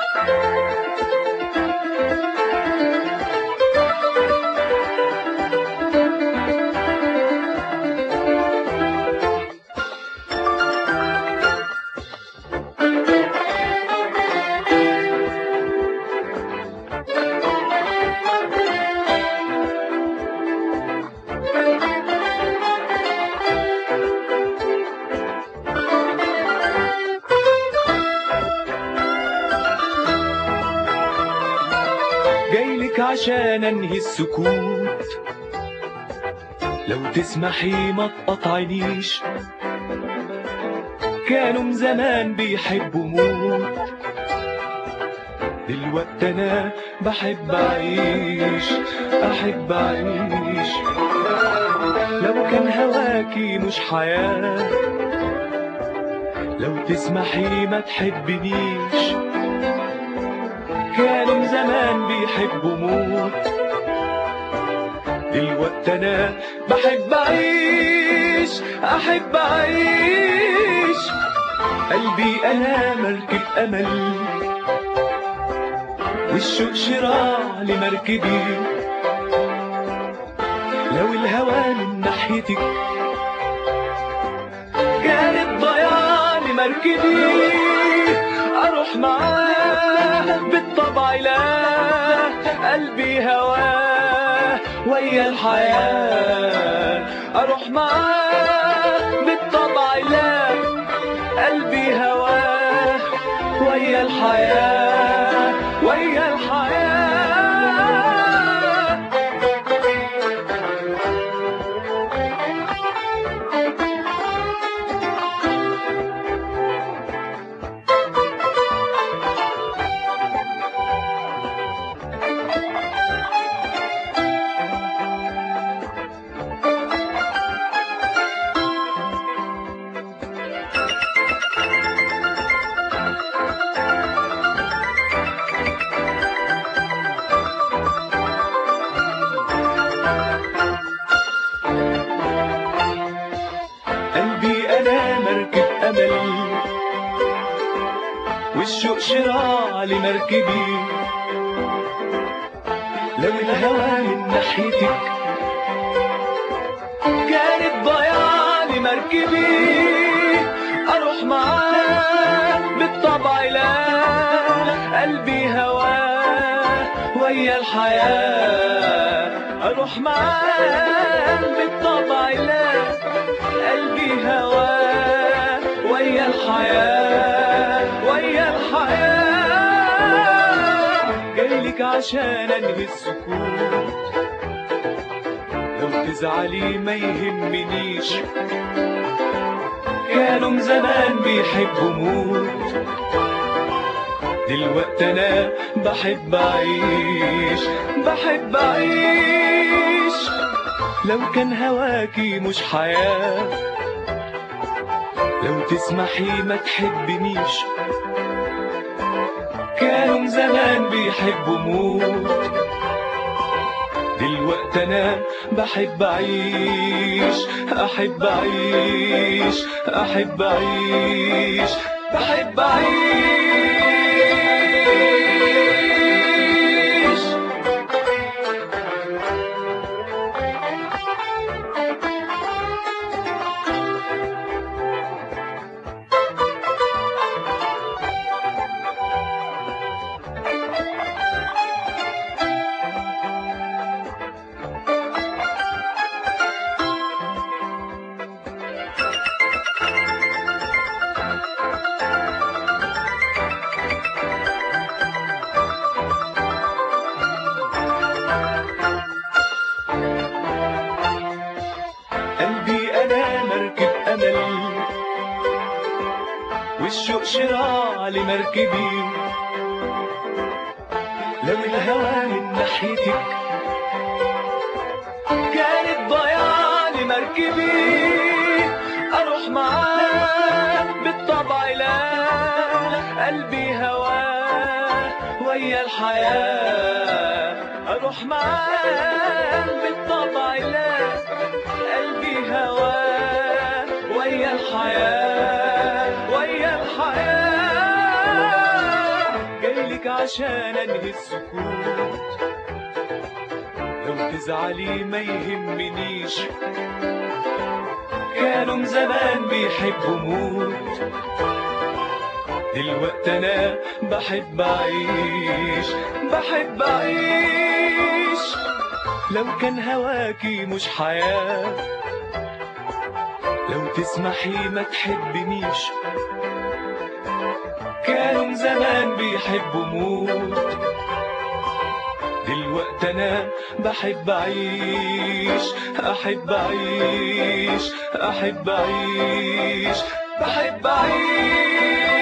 جايلك عشان انهي السكوت لو تسمحي ما تقطعنيش كانوا من زمان بيحبوا موت دلوقتي انا بحب اعيش احب اعيش لو كان هواكي مش حياة لو تسمحي ما تحبنيش كانوا من زمان بيحبوا موت دلوقتي انا بحب اعيش احب اعيش قلبي انا مركب امل والشوق شراع لمركبي لو الهوى من ناحيتك كانت ضياع لمركبي اروح معاه بالطبع لا قلبي هواه ويا الحياة اروح معاه بالطبع لا قلبي هواه ويا الحياة ويا الحياة قلبي انا مركب امل والشوق شراع لمركبي لو الهوى من ناحيتك كانت ضياع لمركبي اروح معاه بالطبع لا قلبي هواه ويا الحياة اروح معاه بالطبع لا قلبي هواه ويا الحياة ويا الحياة جايلك عشان انهي السكوت لو تزعلي ما يهمنيش كانوا من زمان بيحبوا موت دلوقتي انا بحب اعيش بحب اعيش لو كان هواكي مش حياة لو تسمحي ما تحبنيش كانوا من زمان بيحبوا موت دلوقتي انا بحب اعيش احب اعيش احب اعيش بحب اعيش قلبي انا مركب امل والشوق شراع لمركبي لو الهوى من ناحيتك كانت ضياع لمركبي اروح معاه بالطبع لا قلبي هواه ويا الحياة اروح معاه بالطبع لا قلبي هواه ويا الحياة ويا الحياة جايلك عشان انهي السكوت لو تزعلي ما يهمنيش كانوا زمان بيحبوا موت دلوقتي انا بحب اعيش بحب اعيش لو كان هواكي مش حياة لو تسمحي ما تحبنيش كانوا زمان بيحبوا موت دلوقتي انا بحب اعيش احب اعيش احب اعيش بحب اعيش